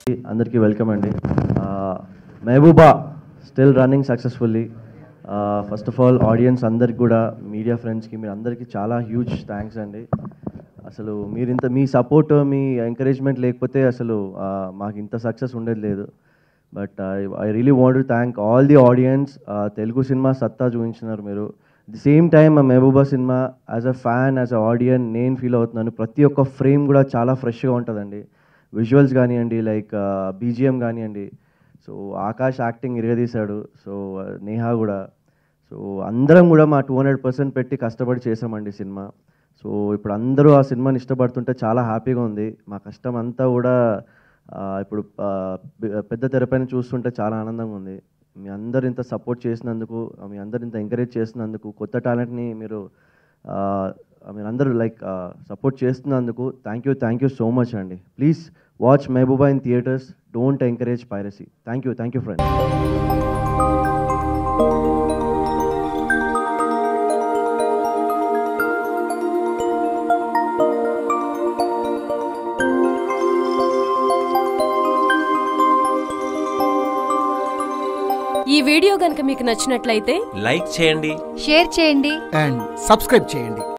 అందరికీ వెల్కమ్ అండి Mehbooba still running successfully first of all audience అందరికి కూడా మీడియా ఫ్రెండ్స్కి మీరు అందరికీ చాలా హ్యూజ్ థ్యాంక్స్ అండి అసలు మీరు ఇంత మీ సపోర్ట్ మీ ఎంకరేజ్మెంట్ లేకపోతే అసలు ఆ, మాకు ఇంత సక్సెస్ ఉండేది లేదు but I really want to thank all the audience Telugu cinema సత్తా చూపించినారు మీరు ది సేమ్ టైమ్ ఆ Mehbooba cinema as a fan as a audience నేను ఫీల్ అవుతున్నాను ప్రతి ఒక్క ఫ్రేమ్ కూడా చాలా ఫ్రెష్గా ఉంటుందండి విజువల్స్ కానివ్వండి లైక్ బీజిఎం కానివ్వండి సో ఆకాష్ యాక్టింగ్ ఇరగదీశాడు సో నేహా కూడా సో అందరం కూడా మా టూ హండ్రెడ్ పర్సెంట్ పెట్టి కష్టపడి చేసామండి సినిమా సో ఇప్పుడు అందరూ ఆ సినిమాని ఇష్టపడుతుంటే చాలా హ్యాపీగా ఉంది మా కష్టం అంతా కూడా ఆ, ఇప్పుడు ఆ, పె- పెద్ద తెరపైన చూస్తుంటే చాలా ఆనందంగా ఉంది మీ అందరు ఇంత సపోర్ట్ చేసినందుకు మీ అందరు ఇంత ఎంకరేజ్ చేసినందుకు కొత్త టాలెంట్ని మీరు ఆ, మీరు అందరూ లైక్ సపోర్ట్ చేస్తున్నందుకు thank you thank you so much అండి please watch Mehbooba in theatres don't encourage piracy thank you thank you friends ఈ వీడియో గనుక మీకు నచ్చినట్లయితే లైక్ చేయండి షేర్ చేయండి అండ్ సబ్స్క్రైబ్ చేయండి